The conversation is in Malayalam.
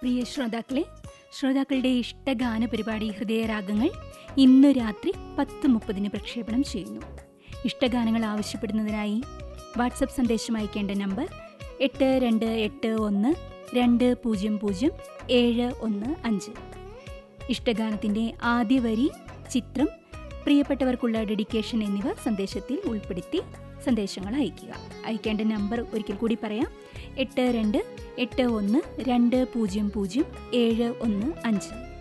പ്രിയ ശ്രോതാക്കളെ ശ്രോതാക്കളുടെ ഇഷ്ടഗാന പരിപാടി ഹൃദയരാഗങ്ങൾ ഇന്ന് രാത്രി പത്ത് മുപ്പതിന് പ്രക്ഷേപണം ചെയ്യുന്നു ഇഷ്ടഗാനങ്ങൾ ആവശ്യപ്പെടുന്നതിനായി വാട്സപ്പ് സന്ദേശം അയക്കേണ്ട നമ്പർ എട്ട് രണ്ട് എട്ട് ഒന്ന് രണ്ട് പൂജ്യം പൂജ്യം ഏഴ് ഒന്ന് അഞ്ച് ഇഷ്ടഗാനത്തിൻ്റെ ആദ്യ വരി ചിത്രം പ്രിയപ്പെട്ടവർക്കുള്ള ഡെഡിക്കേഷൻ എന്നിവ സന്ദേശത്തിൽ ഉൾപ്പെടുത്തി സന്ദേശങ്ങൾ അയയ്ക്കുക അയക്കേണ്ട നമ്പർ ഒരിക്കൽ കൂടി പറയാം എട്ട് രണ്ട് എട്ട് ഒന്ന് രണ്ട് പൂജ്യം പൂജ്യം ഏഴ് ഒന്ന് അഞ്ച്